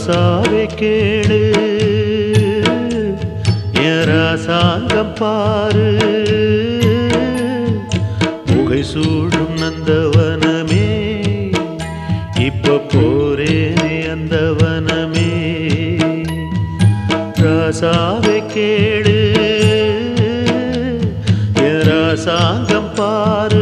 ராசாவே கேளு என் ராசாங்கம் பாரு புகை சூடும் நந்தவனமே இப்ப போரேனே அந்த வனமே ராசாவே கேளு என் ராசாங்கம் பாரு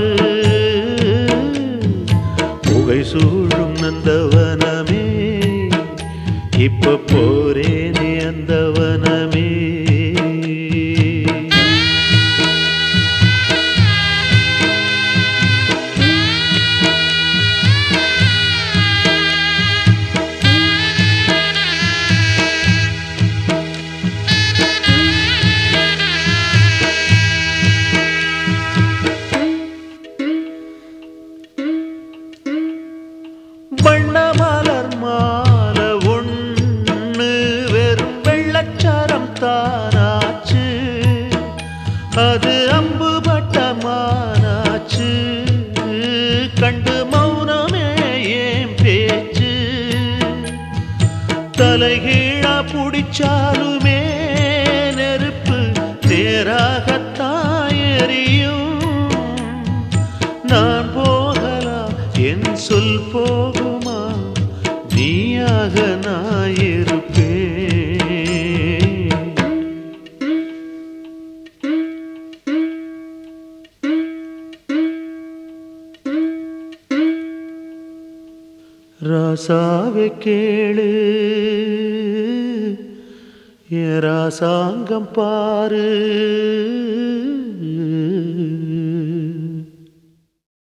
புகை சூழும் நந்தவனமே இப்ப போரேனே அந்த வனமே வண்ண மலர் மால ஒண்ணு வெறும் வெள்ளச்சாரம் தானாச்சு அது அம்பு பட்டமானாச்சு கண்டு மௌனமே ஏன் பேச்சு தலைகீழா புடிச்சாலுமே நெருப்பு நேராகத்தான் எரியும் நான் போகலாம் என் சொல் போகுமா நீயாக நான் இருப்பேன் ராசாவே கேளு என் ராசாங்கம் பாரு